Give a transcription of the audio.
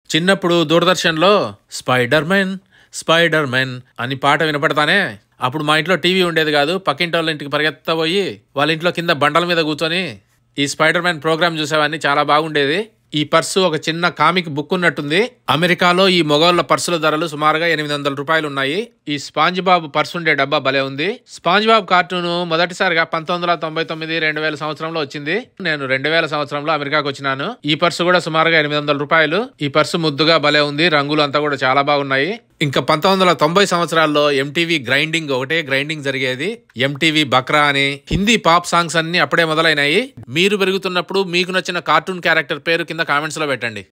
చిన్నప్పుడు దూరదర్శన్లో Spider Man Spider Man అని పాట వినపడతానే అప్పుడు మా ఇంట్లో టీవీ ఉండేది కాదు పక్కింటి వాళ్ళ ఇంటికి పరిగెత్తబోయి వాళ్ళ ఇంట్లో కింద బండల మీద కూర్చొని ఈ స్పైడర్ మ్యాన్ ప్రోగ్రామ్ చూసేవాడిని చాలా బాగుండేది ఈ పర్సు ఒక చిన్న కామిక్ బుక్ ఉన్నట్టుంది అమెరికాలో ఈ మొగోళ్ళ పర్సుల ధరలు సుమారుగా ఎనిమిది వందల రూపాయలు ఉన్నాయి ఈ స్పాంజ్ బాబు పర్సు ఉండే డబ్బా భలే ఉంది స్పాంజ్ బాబు కార్టూన్ మొదటిసారిగా పంతొమ్మిది వందల తొంభై తొమ్మిది రెండు వేల సంవత్సరంలో వచ్చింది నేను రెండు వేల సంవత్సరంలో అమెరికాకు వచ్చినాను ఈ పర్సు కూడా సుమారుగా ఎనిమిది వందల రూపాయలు ఈ పర్సు ముద్దుగా భలే ఉంది రంగులు అంతా కూడా చాలా బాగున్నాయి ఇంకా పంతొమ్మిది వందల తొంభై సంవత్సరాల్లో ఎంటీవీ గ్రైండింగ్ ఒకటే గ్రైండింగ్ జరిగేది ఎంటీవీ బక్రా అని హిందీ పాప్ సాంగ్స్ అన్ని అప్పుడే మొదలైనాయి మీరు పెరుగుతున్నప్పుడు మీకు నచ్చిన కార్టూన్ క్యారెక్టర్ పేరు కింద కామెంట్స్ లో పెట్టండి